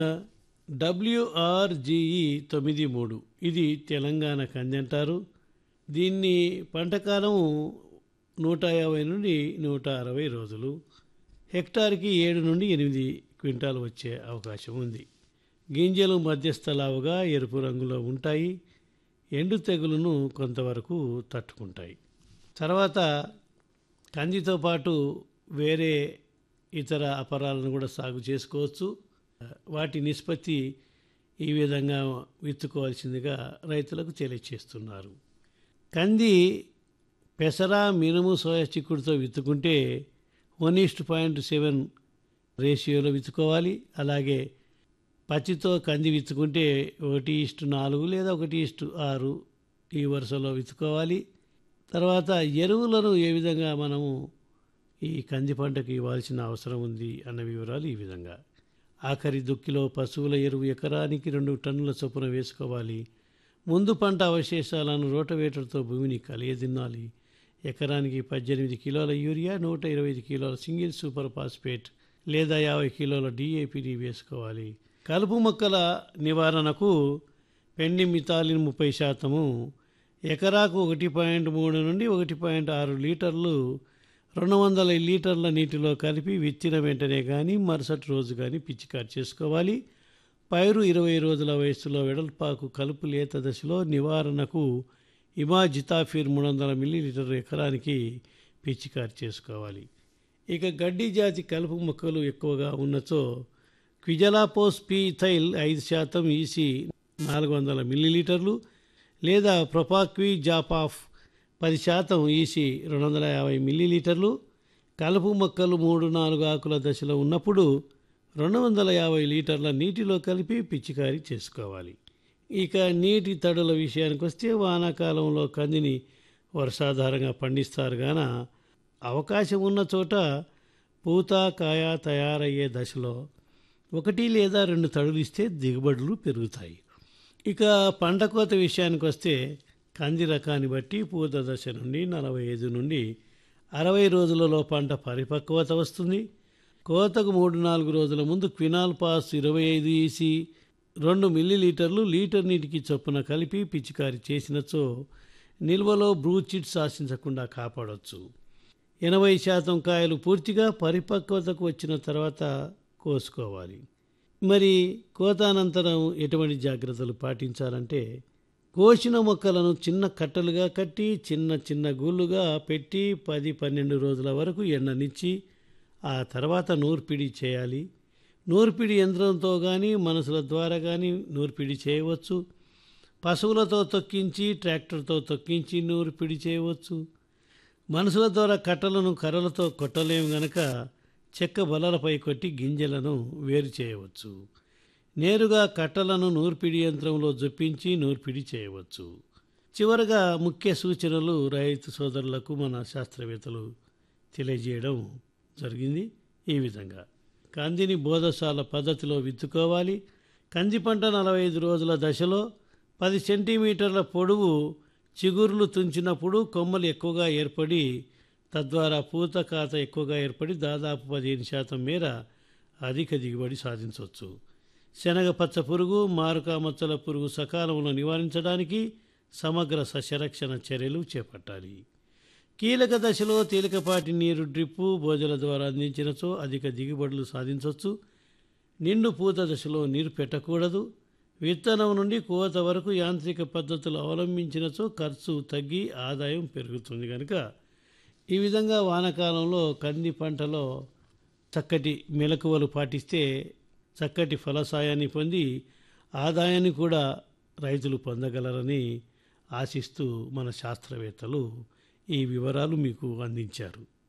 WRGE తొమ్మిది మూడు ఇది తెలంగాణ కంది అంటారు దీన్ని పంటకాలం నూట యాభై నుండి నూట అరవై రోజులు హెక్టార్కి ఏడు నుండి ఎనిమిది క్వింటాలు వచ్చే అవకాశం ఉంది గింజలు మధ్యస్థ లావుగా ఎరుపు రంగులో ఉంటాయి ఎండు తెగులును కొంతవరకు తట్టుకుంటాయి తర్వాత కందితో పాటు వేరే ఇతర అపరాలను కూడా సాగు చేసుకోవచ్చు వాటి నిష్పత్తి ఈ విధంగా విత్తుకోవాల్సిందిగా రైతులకు తెలియచేస్తున్నారు కంది పెసర మినుము సోయా చిక్కుడుతో విత్తుకుంటే వన్ ఈస్ట్ పాయింట్ సెవెన్ రేషియోలో విత్తుకోవాలి అలాగే పచ్చితో కంది విత్తుకుంటే ఒకటి ఇష్టు నాలుగు లేదా ఒకటి ఇష్టు ఆరు ఈ వరుసలో విత్తుకోవాలి తర్వాత ఎరువులను ఏ విధంగా మనము ఈ కంది పంటకు ఇవ్వాల్సిన అవసరం ఉంది అన్న వివరాలు ఈ విధంగా ఆఖరి దుక్కిలో పశువుల ఎరువు ఎకరానికి రెండు టన్నుల చొప్పున వేసుకోవాలి ముందు పంట అవశేషాలను రోటవేటర్తో భూమిని కలియదిన్నాలి ఎకరానికి పద్దెనిమిది కిలోల యూరియా నూట ఇరవై ఐదు కిలోల సింగిల్ సూపర్ ఫాస్ఫేట్ లేదా యాభై కిలోల డిఏపిని వేసుకోవాలి కలుపు మొక్కల నివారణకు పెండి మితాలిన్ ముప్పై శాతము ఎకరాకు ఒకటి పాయింట్ మూడు నుండి ఒకటి పాయింట్ ఆరు లీటర్లు రెండు వందల లీటర్ల నీటిలో కలిపి విత్తిన వెంటనే కానీ మరుసటి రోజు కానీ పిచికారి చేసుకోవాలి పైరు ఇరవై రోజుల వయస్సులో వెడల్పాకు కలుపు లేత దశలో నివారణకు ఇమాజితాఫిర్ మూడు వందల మిల్లీలీటర్ ఎకరానికి పిచికారి చేసుకోవాలి ఇక గడ్డి జాతి కలుపు మొక్కలు ఎక్కువగా ఉన్నచో క్విజలాపోస్ పీథైల్ ఐదు శాతం ఈసి నాలుగు వందల మిల్లీలీటర్లు లేదా ప్రొపాక్వి జాపాఫ్ పది శాతం ఈసి రెండు వందల యాభై మిల్లీలీటర్లు కలుపు మొక్కలు మూడు నాలుగు ఆకుల దశలో ఉన్నప్పుడు రెండు వందల యాభై లీటర్ల నీటిలో కలిపి పిచికారీ చేసుకోవాలి ఇక నీటి తడుల విషయానికి వస్తే వానాకాలంలో కందిని వర్షాధారంగా పండిస్తారు గాన అవకాశం ఉన్న చోట పూత కాయ తయారయ్యే దశలో ఒకటి లేదా రెండు తడులు ఇస్తే దిగుబడులు పెరుగుతాయి ఇక పంట కోత విషయానికి వస్తే కంది రకాన్ని బట్టి పూత దశ నుండి నలభై ఐదు నుండి అరవై రోజులలో పంట పరిపక్వత వస్తుంది కోతకు మూడు నాలుగు రోజుల ముందు క్వినాల్ పాస్ ఇరవై ఐదు ఈసి రెండు మిల్లీలీటర్లు లీటర్ నీటికి చొప్పున కలిపి పిచికారి చేసినచో నిల్వలో బ్రూచిట్స్ ఆశించకుండా కాపాడవచ్చు ఎనభై శాతం కాయలు పూర్తిగా పరిపక్వతకు వచ్చిన తర్వాత కోసుకోవాలి మరి కోత అనంతరం ఎటువంటి జాగ్రత్తలు పాటించాలంటే కోసిన మొక్కలను చిన్న కట్టలుగా కట్టి చిన్న చిన్న గూళ్ళుగా పెట్టి పది పన్నెండు రోజుల వరకు ఎండనిచ్చి ఆ తర్వాత నూర్పిడి చేయాలి నూర్పిడి యంత్రంతో కానీ మనసుల ద్వారా కానీ నూర్పిడి చేయవచ్చు పశువులతో తొక్కించి ట్రాక్టర్తో తొక్కించి నూర్పిడి చేయవచ్చు మనుషుల ద్వారా కట్టలను కర్రలతో కొట్టలేము గనక చెక్క బలలపై కొట్టి గింజలను వేరు చేయవచ్చు నేరుగా కట్టలను నూర్పిడి యంత్రంలో జొప్పించి నూర్పిడి చేయవచ్చు చివరగా ముఖ్య సూచనలు రైతు సోదరులకు మన శాస్త్రవేత్తలు తెలియజేయడం జరిగింది ఈ విధంగా కందిని బోధశాల పద్ధతిలో విత్తుకోవాలి కంది పంట నలభై ఐదు రోజుల దశలో పది సెంటీమీటర్ల పొడవు చిగుర్లు తుంచినప్పుడు కొమ్మలు ఎక్కువగా ఏర్పడి తద్వారా పూత కాత ఎక్కువగా ఏర్పడి దాదాపు పదిహేను శాతం మేర అధిక దిగుబడి సాధించవచ్చు శనగ పచ్చ పురుగు మారుక మచ్చల పురుగు సకాలంలో నివారించడానికి సమగ్ర సస్యరక్షణ చర్యలు చేపట్టాలి కీలక దశలో తేలికపాటి నీరు డ్రిప్పు భోజల ద్వారా అందించినచో అధిక దిగుబడులు సాధించవచ్చు నిండు పూత దశలో నీరు పెట్టకూడదు విత్తనం నుండి కోత వరకు యాంత్రిక పద్ధతులు అవలంబించినచో ఖర్చు తగ్గి ఆదాయం పెరుగుతుంది కనుక ఈ విధంగా వానాకాలంలో కంది పంటలో చక్కటి మెలకువలు పాటిస్తే చక్కటి ఫలసాయాన్ని పొంది ఆదాయాన్ని కూడా రైతులు పొందగలరని ఆశిస్తూ మన శాస్త్రవేత్తలు ఈ వివరాలు మీకు అందించారు